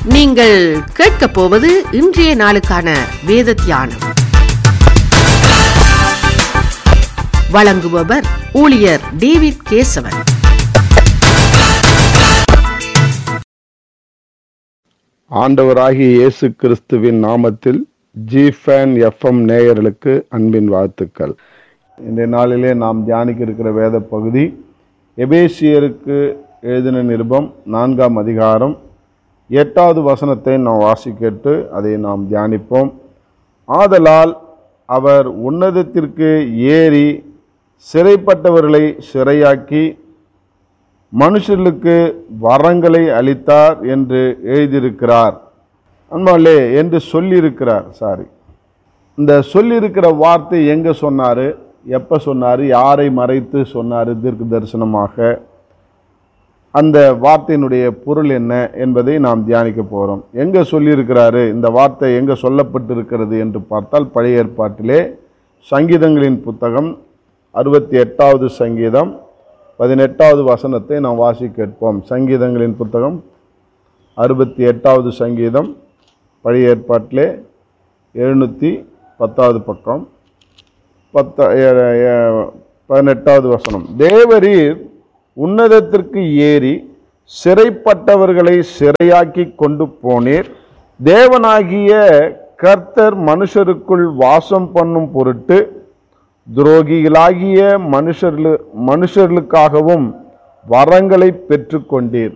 நீங்கள் கேட்கப் போவது இன்றைய நாளுக்கான வேத தியானம் வழங்குபவர் ஊழியர் டேவிட் கேசவன் ஆண்டவராகிய இயேசு கிறிஸ்துவின் நாமத்தில் ஜிஃபேன் எஃப்எம் நேயர்களுக்கு அன்பின் வாழ்த்துக்கள் இந்த நாளிலே நாம் தியானிக்க இருக்கிற வேத பகுதி எபேசியருக்கு எழுதின நிருபம் நான்காம் அதிகாரம் எட்டாவது வசனத்தை நாம் வாசிக்கட்டு அதை நாம் தியானிப்போம் ஆதலால் அவர் உன்னதத்திற்கு ஏறி சிறைப்பட்டவர்களை சிறையாக்கி மனுஷர்களுக்கு வரங்களை அளித்தார் என்று எழுதியிருக்கிறார் அன்பாலே என்று சொல்லியிருக்கிறார் சாரி இந்த சொல்லியிருக்கிற வார்த்தை எங்கே சொன்னார் எப்போ சொன்னார் யாரை மறைத்து சொன்னார் தீர்க்க தரிசனமாக அந்த வார்த்தையினுடைய பொருள் என்ன என்பதை நாம் தியானிக்க போகிறோம் எங்கே சொல்லியிருக்கிறாரு இந்த வார்த்தை எங்கே சொல்லப்பட்டிருக்கிறது என்று பார்த்தால் பழைய ஏற்பாட்டிலே சங்கீதங்களின் புத்தகம் அறுபத்தி எட்டாவது சங்கீதம் பதினெட்டாவது வசனத்தை நாம் வாசி கேட்போம் சங்கீதங்களின் புத்தகம் அறுபத்தி எட்டாவது சங்கீதம் பழைய ஏற்பாட்டிலே எழுநூற்றி பத்தாவது பக்கம் பத்த ஏ- ஏ- பதினெட்டாவது வசனம் தேவரீர் உன்னதத்திற்கு ஏறி சிறைப்பட்டவர்களை சிறையாக்கி கொண்டு போனீர் தேவனாகிய கர்த்தர் மனுஷருக்குள் வாசம் பண்ணும் பொருட்டு துரோகிகளாகிய மனுஷர்களு மனுஷர்களுக்காகவும் வரங்களை பெற்றுக்கொண்டீர்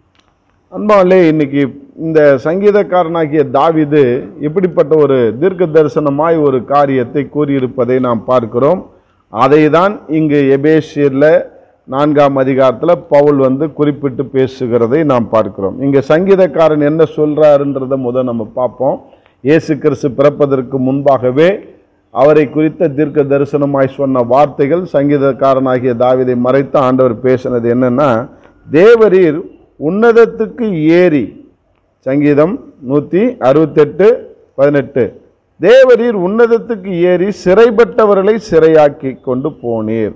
அன்பாலே இன்னைக்கு இந்த சங்கீதக்காரனாகிய தாவிது இப்படிப்பட்ட ஒரு தீர்க்க தரிசனமாய் ஒரு காரியத்தை கூறியிருப்பதை நாம் பார்க்கிறோம் அதை தான் இங்கு எபேசியரில் நான்காம் அதிகாரத்தில் பவுல் வந்து குறிப்பிட்டு பேசுகிறதை நாம் பார்க்கிறோம் இங்கே சங்கீதக்காரன் என்ன சொல்றாருன்றதை முதல் நம்ம பார்ப்போம் இயேசு கிறிஸ்து பிறப்பதற்கு முன்பாகவே அவரை குறித்த தீர்க்க தரிசனமாய் சொன்ன வார்த்தைகள் சங்கீதக்காரனாகிய தாவிதை மறைத்து ஆண்டவர் பேசினது என்னன்னா தேவரீர் உன்னதத்துக்கு ஏறி சங்கீதம் நூற்றி அறுபத்தெட்டு பதினெட்டு தேவரீர் உன்னதத்துக்கு ஏறி சிறைப்பட்டவர்களை சிறையாக்கி கொண்டு போனீர்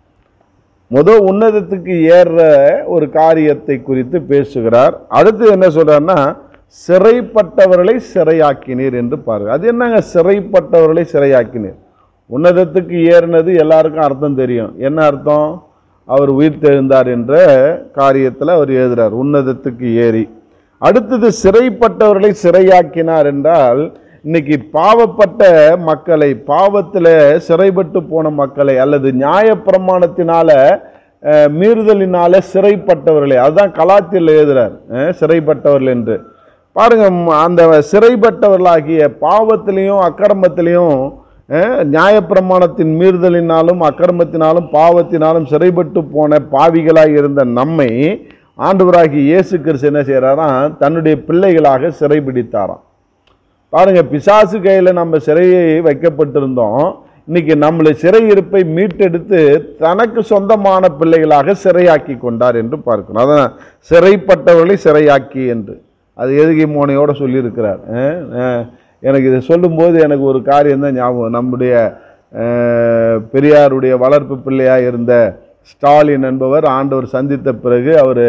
முதல் உன்னதத்துக்கு ஏறுற ஒரு காரியத்தை குறித்து பேசுகிறார் அடுத்து என்ன சொல்றாருன்னா சிறைப்பட்டவர்களை சிறையாக்கினீர் என்று பாருங்க அது என்னங்க சிறைப்பட்டவர்களை சிறையாக்கினீர் உன்னதத்துக்கு ஏறினது எல்லாருக்கும் அர்த்தம் தெரியும் என்ன அர்த்தம் அவர் உயிர் தெழுந்தார் என்ற காரியத்தில் அவர் எழுதுறார் உன்னதத்துக்கு ஏறி அடுத்தது சிறைப்பட்டவர்களை சிறையாக்கினார் என்றால் இன்னைக்கு பாவப்பட்ட மக்களை பாவத்தில் சிறைப்பட்டு போன மக்களை அல்லது நியாயப்பிரமாணத்தினால அஹ், மீறுதலினால சிறைப்பட்டவர்களை அதுதான் கலாத்தியில் எழுதுறார் அஹ், சிறைப்பட்டவர்கள் என்று பாருங்க ம், அந்த சிறைப்பட்டவர்களாகிய பாவத்திலையும் அக்கிரமத்திலையும் அஹ், நியாயப்பிரமாணத்தின் மீறுதலினாலும் அக்கிரமத்தினாலும் பாவத்தினாலும் சிறைப்பட்டு போன பாவிகளாய் இருந்த நம்மை ஆண்டவராகிய இயேசு கிறிஸ்து என்ன செய்கிறாராம் தன்னுடைய பிள்ளைகளாக சிறைபிடித்தாராம் பாருங்க பிசாசு கையில் நம்ம சிறையை வைக்கப்பட்டிருந்தோம் இன்னைக்கு நம்மளை சிறையிருப்பை மீட்டெடுத்து தனக்கு சொந்தமான பிள்ளைகளாக சிறையாக்கி கொண்டார் என்று பார்க்கணும் அதான் சிறைப்பட்டவர்களை சிறையாக்கி என்று அது எதுகை மோனையோட சொல்லியிருக்கிறார் அஹ், அஹ், எனக்கு இதை சொல்லும்போது எனக்கு ஒரு காரியம் தான் ஞாபகம் நம்முடைய அஹ், பெரியாருடைய வளர்ப்பு பிள்ளையாக இருந்த ஸ்டாலின் என்பவர் ஆண்டவர் சந்தித்த பிறகு அவர்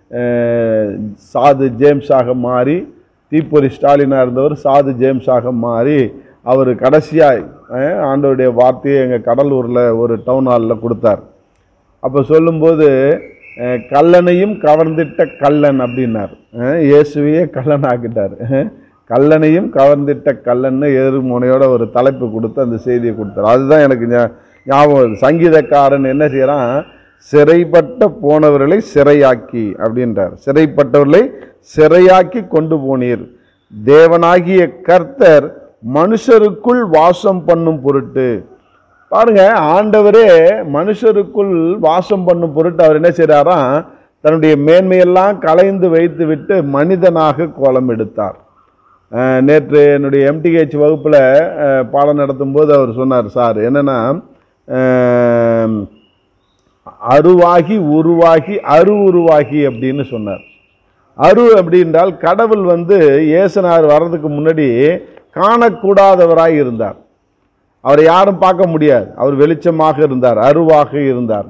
சாது ஜேம்ஸாக மாறி தீப்பொறி ஸ்டாலினாக இருந்தவர் சாது ஜேம்ஸாக மாறி அவர் கடைசியாக ஆண்டவருடைய வார்த்தையை எங்கள் கடலூரில் ஒரு டவுன் ஹாலில் கொடுத்தார் அப்போ சொல்லும்போது அஹ், கல்லனையும் கவர்ந்திட்ட கல்லன் அப்படின்னார் அஹ், இயேசுவையே கல்லன் ஆக்கிட்டார் அஹ், கல்லனையும் கவர்ந்திட்ட கல்லன்னு எதிர்முனையோட ஒரு தலைப்பு கொடுத்து அந்த செய்தியை கொடுத்தார் அதுதான் எனக்கு ஞா- ஞாபகம் வருது. சங்கீதக்காரன் என்ன செய்கிறான் சிறைப்பட்ட போனவர்களை சிறையாக்கி அப்படின்றார் சிறைப்பட்டவர்களை சிறையாக்கி கொண்டு போனீர் தேவனாகிய கர்த்தர் மனுஷருக்குள் வாசம் பண்ணும் பொருட்டு பாருங்க ஆண்டவரே மனுஷருக்குள் வாசம் பண்ணும் பொருட்டு அவர் என்ன செய்கிறாராம் தன்னுடைய மேன்மையெல்லாம் கலைந்து வைத்து விட்டு மனிதனாக கோலம் எடுத்தார் அஹ், நேற்று என்னுடைய எம்டிஹெச் வகுப்பில் பாடம் நடத்தும்போது அவர் சொன்னார் சார் என்னென்னா அருவாகி உருவாகி அரு உருவாகி அப்படின்னு சொன்னார் அரு அப்படின்றால் கடவுள் வந்து இயேசுனார் வர்றதுக்கு முன்னாடி காணக்கூடாதவராய் இருந்தார் அவரை யாரும் பார்க்க முடியாது அவர் வெளிச்சமாக இருந்தார் அருவாக இருந்தார்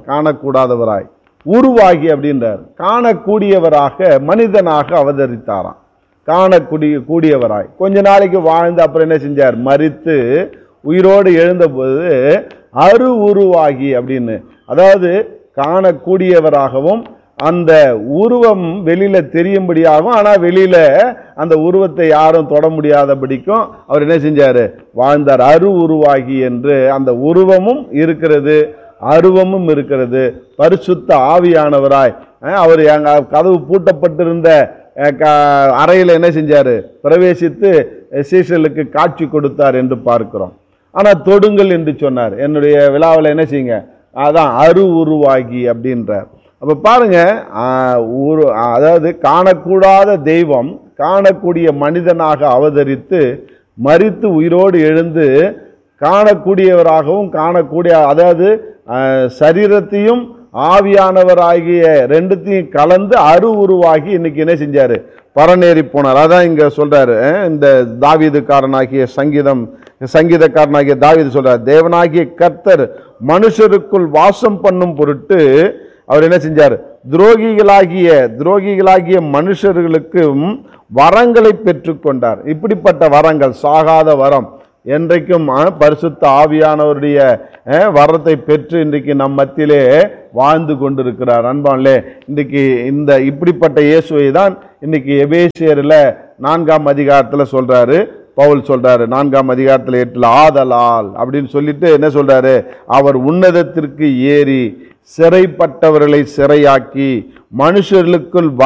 காணக்கூடாதவராய் உருவாகி அப்படின்றார் காணக்கூடியவராக மனிதனாக அவதரித்தாராம் காணக்கூடிய கூடியவராய் கொஞ்ச நாளைக்கு வாழ்ந்து அப்புறம் என்ன செஞ்சார் மரித்து உயிரோடு எழுந்தபோது அரு உருவாகி அப்படின்னு அதாவது காணக்கூடியவராகவும் அந்த உருவம் வெளியில தெரியும்படியாகும் ஆனா வெளியில அந்த உருவத்தை யாரும் தொட முடியாதபடிக்கும் அவர் என்ன செஞ்சாரு வாழ்ந்தார் அரு உருவாகி என்று அந்த உருவமும் இருக்கிறது அருவமும் இருக்கிறது பரிசுத்த ஆவியானவராய் அஹ், அவர் அங்க கதவு பூட்டப்பட்டிருந்த அஹ், க- அறையில என்ன செஞ்சாரு பிரவேசித்து அஹ், சீஷர்களுக்கு காட்சி கொடுத்தார் என்று பார்க்கிறோம் ஆனா தொடுங்கள் என்று சொன்னார் என்னுடைய விழாவில் என்ன செய்யுங்க அதான் அரு உருவாகி அப்படின்றார் அப்ப பாருங்க ஆஹ், ஒரு அதாவது காணக்கூடாத தெய்வம் காணக்கூடிய மனிதனாக அவதரித்து மரித்து உயிரோடு எழுந்து காணக்கூடியவராகவும் காணக்கூடிய அதாவது ஆஹ், சரீரத்தையும் ஆவியானவராகிய ரெண்டுத்தையும் கலந்து அரு உருவாகி இன்னைக்கு என்ன செஞ்சாரு பரநேறி போனார் அதான் இங்க சொல்றாரு அஹ், இந்த தாவீதுக்காரனாகிய சங்கீதம் சங்கீதக்காரனாகிய தாவீது சொல்றார் தேவனாகிய கர்த்தர் மனுஷருக்குள் வாசம் பண்ணும் பொருட்டு அவர் என்ன செஞ்சார் துரோகிகளாகிய துரோகிகளாகிய மனுஷர்களுக்கும் வரங்களை பெற்றுக்கொண்டார் இப்படிப்பட்ட வரங்கள் சாகாத வரம் என்றைக்கும் அஹ், பரிசுத்த ஆவியானவருடைய அஹ், வரத்தை பெற்று இன்றைக்கு நம் மத்தியிலே வாழ்ந்து கொண்டிருக்கிறார் அன்பான்லே இன்றைக்கு இந்த இப்படிப்பட்ட இயேசுவை தான் இன்னைக்கு எபேசியரில் நான்காம் அதிகாரத்தில் சொல்றாரு பவுல் சொல்றாரு நான்காம் அதிகாரத்தில் எட்டுல ஆதலால் அப்படின்னு சொல்லிட்டு என்ன சொல்றாரு அவர் உன்னதத்திற்கு ஏறி சிறைப்பட்டவர்களை சிறையாக்கி மனுஷர்களுக்குள்